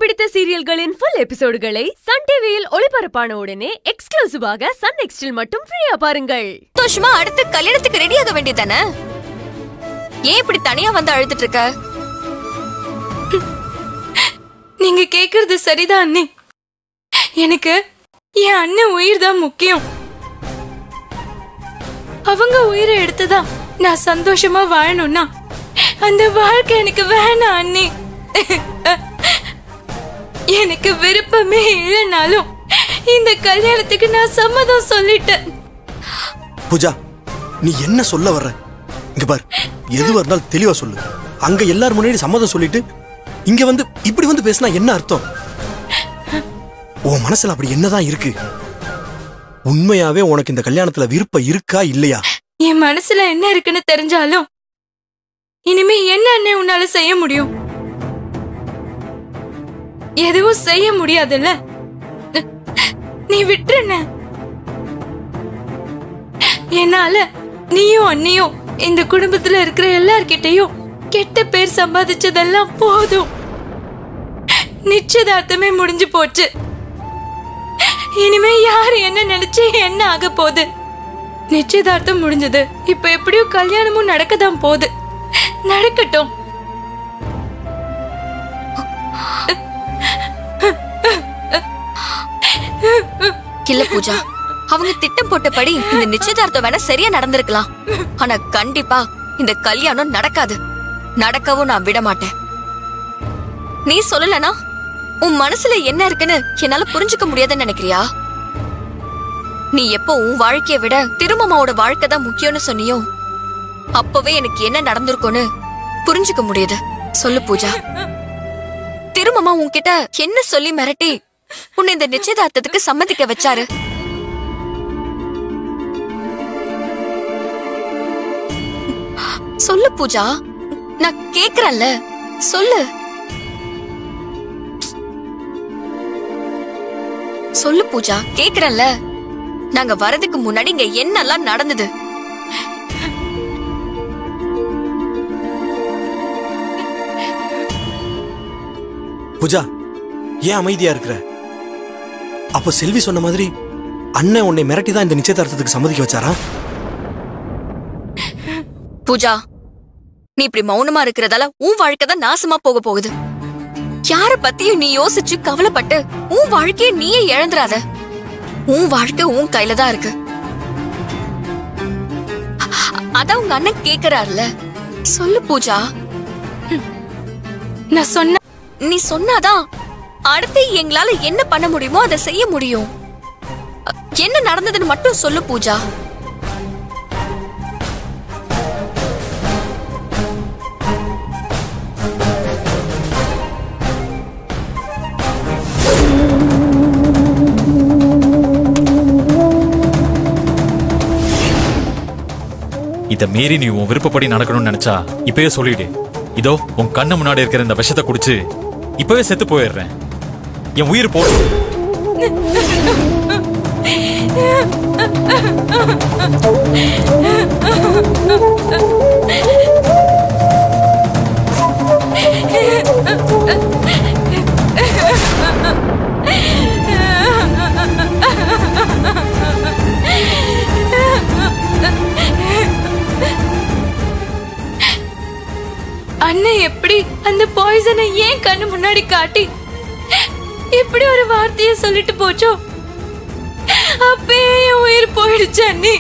பிடித்த சீரியல்களின் full எபிசோடுகளை Sun டிவியில் ஒளிபரப்பான உடனே எக்ஸ்க்ளூசிவாக சன் நெக்ஸ்டில் மட்டும் ஃப்ரீயா பாருங்கள் சந்தோஷமா அடுத்து கல்யாணத்துக்கு ரெடி ஆக வேண்டியதானே ஏன் இப்படி தனியா வந்து அழுதுட்டு இருக்க நீங்க கேக்குறது சரிதான் அண்ணே எனக்கு என் அண்ணன் உயிர் தான் முக்கியம் அவங்க உயிரை எடுத்துதான் நான் சந்தோஷமா வாழணும்னா அந்த வாழ்க்கை எனக்கு வேணாம் அண்ணி எனக்கு விருப்பமே இல்லைனாலும் இந்த கல்யாணத்துக்கு நான் சம்மதம் சொல்லிட்டேன் பூஜா நீ என்ன சொல்ல வர்ற இங்க பார் எதுவா இருந்தாலும் தெளிவா சொல்லு அங்க எல்லார் முன்னாடி சம்மதம் சொல்லிட்டு இங்க வந்து இப்படி வந்து பேசினா என்ன அர்த்தம் உன் மனசுல அப்படி என்னதான் இருக்கு உண்மையாவே உனக்கு இந்த கல்யாணத்துல விருப்பம் இருக்கா இல்லையா என் மனசுல என்ன இருக்குன்னு தெரிஞ்சாலும் இனிமே என்ன அண்ணே உன்னால செய்ய முடியும் எதுவும் செய்ய முடியாதுல்ல நீ விட்டுருன என்னால நீயும் அண்ணியும் இந்த குடும்பத்துல இருக்கிற எல்லார்கிட்டயும் கெட்ட பேர் சம்பாதிச்சதெல்லாம் போதும் நிச்சயதார்த்தமே முடிஞ்சு போச்சு இனிமே யாரு என்ன நினைச்சு என்ன ஆக போகுது நிச்சயதார்த்தம் முடிஞ்சது இப்ப எப்படியோ கல்யாணமும் நடக்கதான் போகுது நடக்கட்டும் இல்ல பூஜா அவங்க திட்டம் போட்டபடி இந்த நிச்சயதார்த்தம் வேணா சரியா நடந்திருக்கலாம் ஆனா கண்டிப்பா இந்த கல்யாணம் நடக்காது நடக்கவும் நான் விட மாட்டேன் நீ சொல்லலனா உன் மனசுல என்ன இருக்குன்னு என்னால புரிஞ்சுக்க முடியாதுன்னு நினைக்கிறியா நீ எப்போ உன் வாழ்க்கைய விட திருமமாவோட வாழ்க்கை தான் முக்கியம்னு சொன்னியோ அப்பவே எனக்கு என்ன நடந்திருக்கும்னு புரிஞ்சுக்க முடியுது சொல்லு பூஜா திருமமா உன்கிட்ட என்ன சொல்லி மிரட்டி உன்னை இந்த நிச்சயதார்த்தத்துக்கு சம்மதிக்க வச்சாரு சொல்லு பூஜா நான் கேக்குறேன்ல சொல்லு சொல்லு பூஜா கேக்குறேன்ல நாங்க வரதுக்கு முன்னாடி இங்க என்னெல்லாம் நடந்தது பூஜா ஏன் அமைதியா இருக்கிற அப்ப செல்வி சொன்ன மாதிரி அண்ணன் உன்னை மிரட்டி தான் இந்த நிச்சயதார்த்தத்துக்கு சம்மதிக்க வச்சாரா பூஜா நீ இப்படி மௌனமா இருக்கிறதால உன் வாழ்க்கை தான் நாசமா போக போகுது யார பத்தியும் நீ யோசிச்சு கவலைப்பட்டு உன் வாழ்க்கைய நீயே இழந்துராத உன் வாழ்க்கை உன் கையில தான் இருக்கு அ- அதான் உங்க அண்ணன் கேக்குறாருல சொல்லு பூஜா நான் சொன்ன நீ சொன்னாதான் அடுத்து எங்களால என்ன பண்ண முடியுமோ அதை செய்ய முடியும் அ, என்ன நடந்ததுன்னு மட்டும் சொல்லு பூஜா இத மீறி நீ உன் விருப்பப்படி நடக்கணும்னு நினைச்சா இப்பவே சொல்லிடு இதோ உன் கண்ணு முன்னாடி இருக்கிற இந்த விஷத்தை குடிச்சு இப்பவே செத்து போயிடுறேன் என் உயிர் போடும் அண்ணன் எப்படி அந்த பாய்சனை ஏன் கண்ணு முன்னாடி காட்டி இப்படி ஒரு வார்த்தைய சொல்லிட்டு போச்சோ அப்பயே என் உயிர் போயிடுச்சு அண்ணி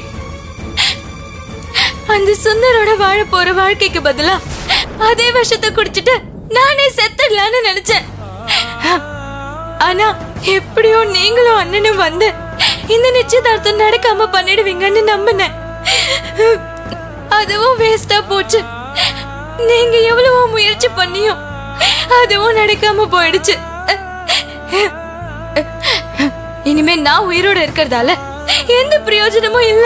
அந்த சுந்தரோட வாழ போற வாழ்க்கைக்கு பதிலா அதே விஷத்தை குடிச்சிட்டு நானே செத்துடலான்னு நினைச்சேன் ஆனா எப்படியோ நீங்களும் அண்ணனும் வந்து இந்த நிச்சயதார்த்தம் நடக்காம பண்ணிடுவீங்கன்னு நம்பினேன் அதுவும் வேஸ்டா போச்சு நீங்க எவ்வளவோ முயற்சி பண்ணியும் அதுவும் நடக்காம போயிடுச்சு இனிமே நான் உயிரோட இருக்கிறதால எந்த பிரயோஜனமும் இல்ல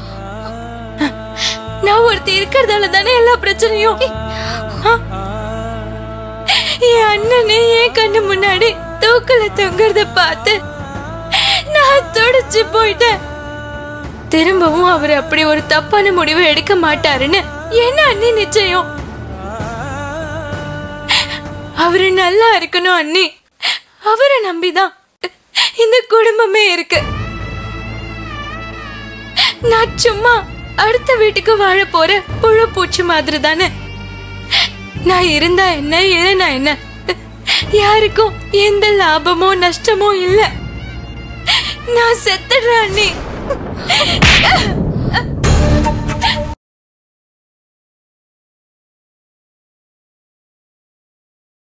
நான் ஒருத்தி இருக்கிறதால தானே எல்லா பிரச்சனையும் ஆ? என் அண்ணனே என் கண்ணு முன்னாடி தூக்கல தொங்குறத பார்த்து நான் துடிச்சு போயிட்டேன் திரும்பவும் அவர் அப்படி ஒரு தப்பான முடிவு எடுக்க மாட்டாருன்னு என்ன அண்ணி நிச்சயம் அவரு நல்லா இருக்கணும் அண்ணி அவரை நம்பிதான் இந்த குடும்பமே இருக்கு நான் சும்மா அடுத்த வீட்டுக்கு வாழ போற புழு பூச்சி மாதிரி தானே நான் இருந்தா என்ன இல்லைனா என்ன யாருக்கும் எந்த லாபமோ நஷ்டமோ இல்ல நான் செத்துடுறேன் அண்ணி